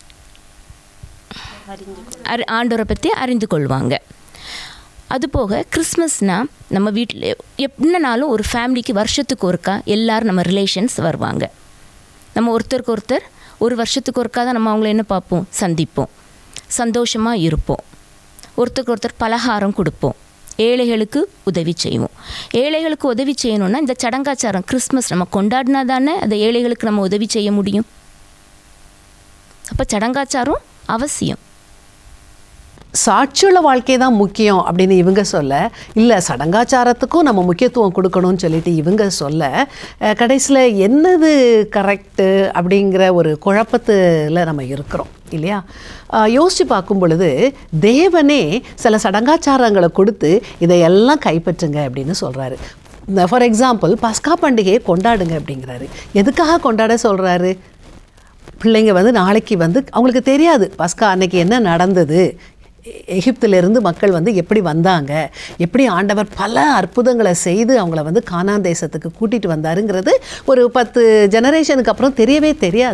E: அறி ஆண்டவரை பற்றி அறிந்து கொள்வாங்க அதுபோக கிறிஸ்மஸ்னால் நம்ம வீட்டில் எப்படினாலும் ஒரு ஃபேமிலிக்கு வருஷத்துக்கு ஒருக்கா எல்லாரும் நம்ம ரிலேஷன்ஸ் வருவாங்க நம்ம ஒருத்தருக்கு ஒருத்தர் ஒரு வருஷத்துக்கு ஒருக்கா தான் நம்ம அவங்கள என்ன பார்ப்போம் சந்திப்போம் சந்தோஷமாக இருப்போம் ஒருத்தருக்கு ஒருத்தர் பலகாரம் கொடுப்போம் ஏழைகளுக்கு உதவி செய்வோம் ஏழைகளுக்கு உதவி செய்யணும்னா இந்த சடங்காச்சாரம் கிறிஸ்மஸ் நம்ம கொண்டாடினா தானே அந்த ஏழைகளுக்கு நம்ம உதவி செய்ய முடியும் அப்போ சடங்காச்சாரம் அவசியம்
A: சாட்சியுள்ள வாழ்க்கை தான் முக்கியம் அப்படின்னு இவங்க சொல்ல இல்லை சடங்காச்சாரத்துக்கும் நம்ம முக்கியத்துவம் கொடுக்கணும்னு சொல்லிட்டு இவங்க சொல்ல கடைசியில் என்னது கரெக்டு அப்படிங்கிற ஒரு குழப்பத்தில் நம்ம இருக்கிறோம் இல்லையா அஹ், யோசிச்சு பார்க்கும் பொழுது தேவனே சில சடங்காச்சாரங்களை கொடுத்து இதையெல்லாம் கைப்பற்றுங்க அப்படின்னு சொல்கிறாரு ஃபார் எக்ஸாம்பிள் பஸ்கா பண்டிகையை கொண்டாடுங்க அப்படிங்கிறாரு எதுக்காக கொண்டாட சொல்கிறாரு பிள்ளைங்க வந்து நாளைக்கு வந்து அவங்களுக்கு தெரியாது பஸ்கா அன்னைக்கு என்ன நடந்தது எ- எகிப்திலிருந்து மக்கள் வந்து எப்படி வந்தாங்க எப்படி ஆண்டவர் பல அற்புதங்களை செய்து அவங்கள வந்து கானான் தேசத்துக்கு கூட்டிகிட்டு வந்தாருங்கிறது ஒரு பத்து ஜெனரேஷனுக்கு அப்புறம் தெரியவே தெரியாது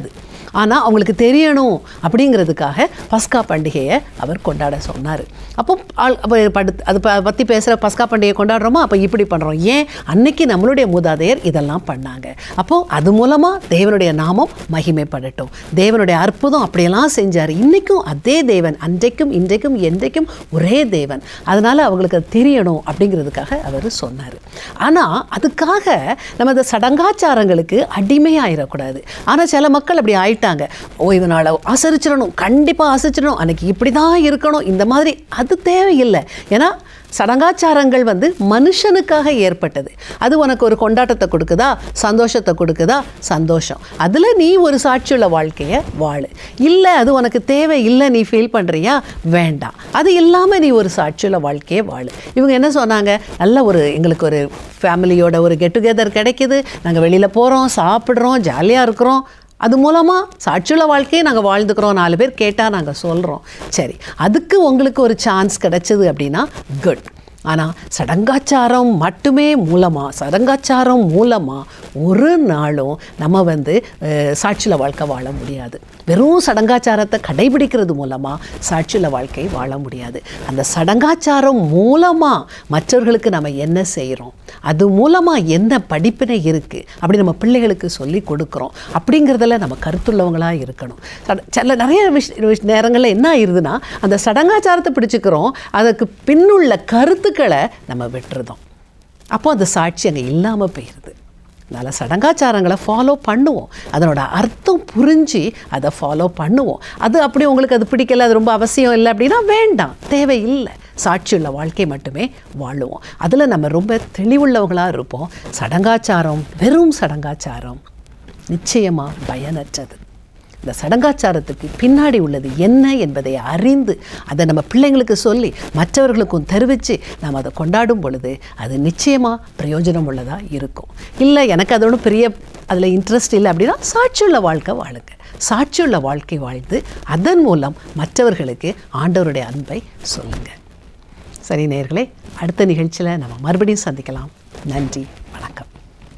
A: ஆனால் அவங்களுக்கு தெரியணும் அப்படிங்கிறதுக்காக பஸ்கா பண்டிகையை அவர் கொண்டாட சொன்னார் அப்போ ஆள் அப்போ படுத்து அது ப- பற்றி பேசுகிற பஸ்கா பண்டிகை கொண்டாடுறோமா அப்போ இப்படி பண்ணுறோம் ஏன் அன்னைக்கு நம்மளுடைய மூதாதையர் இதெல்லாம் பண்ணாங்க அப்போது அது மூலமாக தேவனுடைய நாமம் மகிமைப்படட்டும் தேவனுடைய அற்புதம் அப்படியெல்லாம் செஞ்சார் இன்றைக்கும் அதே தேவன் அன்றைக்கும் இன்றைக்கும் என்றைக்கும் ஒரே தேவன் அதனால் அவங்களுக்கு அது தெரியணும் அப்படிங்கிறதுக்காக அவர் சொன்னார் ஆனால் அதுக்காக நம்ம இந்த சடங்காச்சாரங்களுக்கு அடிமையாயிடக்கூடாது ஆனால் சில மக்கள் அப்படி ஆயிட்டாங்க ஓய்வு நாளை ஆசரிச்சிடணும் கண்டிப்பாக ஆசரிச்சிடணும் அன்னைக்கு இப்படி தான் இருக்கணும் இந்த மாதிரி அது தேவையில்லை ஏன்னா சடங்காச்சாரங்கள் வந்து மனுஷனுக்காக ஏற்பட்டது அது உனக்கு ஒரு கொண்டாட்டத்தை கொடுக்குதா சந்தோஷத்தை கொடுக்குதா சந்தோஷம் அதில் நீ ஒரு சாட்சியுள்ள வாழ்க்கையை வாழு இல்லை அது உனக்கு தேவை இல்லை நீ ஃபீல் பண்ணுறியா வேண்டாம் அது இல்லாமல் நீ ஒரு சாட்சியுள்ள வாழ்க்கையை வாழு இவங்க என்ன சொன்னாங்க நல்ல ஒரு எங்களுக்கு ஒரு ஃபேமிலியோட ஒரு கெட் டுகெதர் கிடைக்குது நாங்கள் வெளியில் போகிறோம் சாப்பிட்றோம் ஜாலியாக இருக்கிறோம் அது மூலமாக சாட்சியுள்ள வாழ்க்கையை நாங்கள் வாழ்ந்துக்கிறோம் நாலு பேர் கேட்டால் நாங்கள் சொல்கிறோம் சரி அதுக்கு உங்களுக்கு ஒரு சான்ஸ் கிடைச்சது அப்படின்னா குட் ஆனால் சடங்காச்சாரம் மட்டுமே மூலமாக சடங்காச்சாரம் மூலமாக ஒரு நாளும் நம்ம வந்து அஹ், சாட்சியுள்ள வாழ்க்கை வாழ முடியாது வெறும் சடங்காச்சாரத்தை கடைபிடிக்கிறது மூலமாக சாட்சியுள்ள வாழ்க்கை வாழ முடியாது அந்த சடங்காச்சாரம் மூலமாக மற்றவர்களுக்கு நம்ம என்ன செய்கிறோம் அது மூலமாக என்ன படிப்பினை இருக்குது அப்படி நம்ம பிள்ளைகளுக்கு சொல்லி கொடுக்குறோம் அப்படிங்கிறதுல நம்ம கருத்துள்ளவங்களாக இருக்கணும் சட- சில நிறைய விஷ விஷ- நேரங்களில் என்ன ஆயிருதுன்னா அந்த சடங்காச்சாரத்தை பிடிச்சிக்கிறோம் அதுக்கு பின்னுள்ள கருத்துக்களை நம்ம விட்டுருதோம் அப்போ அந்த சாட்சி அங்கே இல்லாமல் போயிடுது அதனால் சடங்காச்சாரங்களை ஃபாலோ பண்ணுவோம் அதனோட அர்த்தம் புரிஞ்சு அதை ஃபாலோ பண்ணுவோம் அது அப்படி உங்களுக்கு அது பிடிக்கல அது ரொம்ப அவசியம் இல்லை அப்படின்னா வேண்டாம் தேவையில்லை சாட்சியுள்ள வாழ்க்கை மட்டுமே வாழுவோம் அதில் நம்ம ரொம்ப தெளிவுள்ளவங்களாக இருப்போம் சடங்காச்சாரம் வெறும் சடங்காச்சாரம் நிச்சயமாக பயனற்றது இந்த சடங்காச்சாரத்துக்கு பின்னாடி உள்ளது என்ன என்பதை அறிந்து அதை நம்ம பிள்ளைங்களுக்கு சொல்லி மற்றவர்களுக்கும் தெரிவித்து நாம் அதை கொண்டாடும் பொழுது அது நிச்சயமாக பிரயோஜனம் உள்ளதாக இருக்கும் இல்லை எனக்கு அது ஒன்றும் பெரிய அதில் இன்ட்ரெஸ்ட் இல்லை அப்படின்னா சாட்சியுள்ள வாழ்க்கை வாழுங்க சாட்சியுள்ள வாழ்க்கை வாழ்ந்து அதன் மூலம் மற்றவர்களுக்கு ஆண்டவருடைய அன்பை சொல்லுங்கள் சரி நேயர்களே அடுத்த நிகழ்ச்சியில் நம்ம மறுபடியும் சந்திக்கலாம் நன்றி வணக்கம்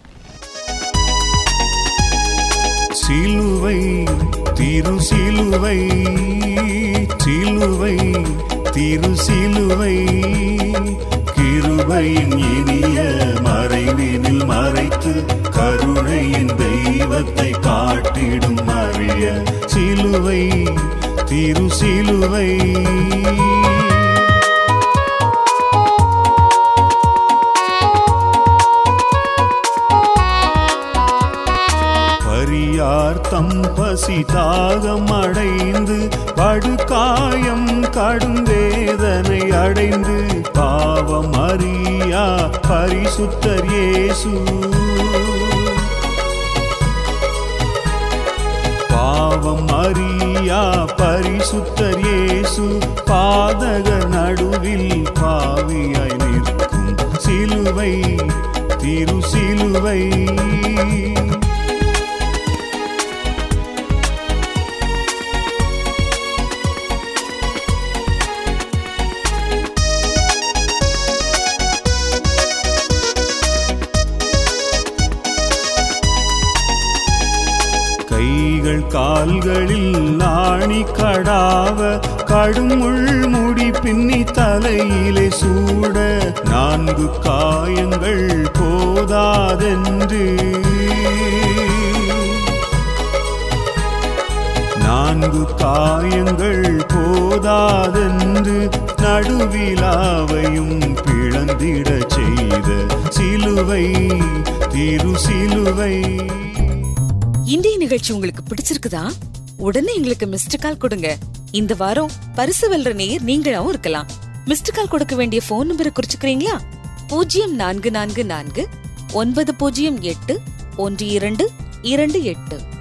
J: சிலுவை திரு சிலுவை சிலுவை திரு சிலுவை கிருபையின் இனிய மறைவினில் மறைத்து கருணையின் தெய்வத்தை காட்டிடும் அறிய சிலுவை திரு சிலுவை பரியார் தம் பசி தாகம் அடைந்து படுகாயம் கடும் வேதனை அடைந்து பாவம் அறியா பரிசுத்தர் இயேசு பாவம் அறியா பரிசுத்தர் இயேசு பாதகர் நடுவில் பாவியாய் நிற்கும் சிலுவை திரு சிலுவை கைகள் கால்களில் ஆணி கடாவ கடுமுள் முடி பின்னி தலையிலே சூட நான்கு காயங்கள் போதாதென்று நான்கு காயங்கள் போதாதென்று நடுவிலாவையும் பிளந்திடச் செய்த சிலுவை திரு சிலுவை
K: இன்றைய நிகழ்ச்சி உங்களுக்கு பிடிச்சிருக்குதா உடனே எங்களுக்கு மிஸ்டு கால் கொடுங்க இந்த வாரம் பரிசு வெல்ற நேயர் நீங்களாவும் இருக்கலாம் மிஸ்டு கால் கொடுக்க வேண்டிய போன் நம்பரை குறிச்சுக்கிறீங்களா பூஜ்ஜியம் நான்கு நான்கு நான்கு ஒன்பது பூஜ்ஜியம் எட்டு ஒன்று இரண்டு இரண்டு எட்டு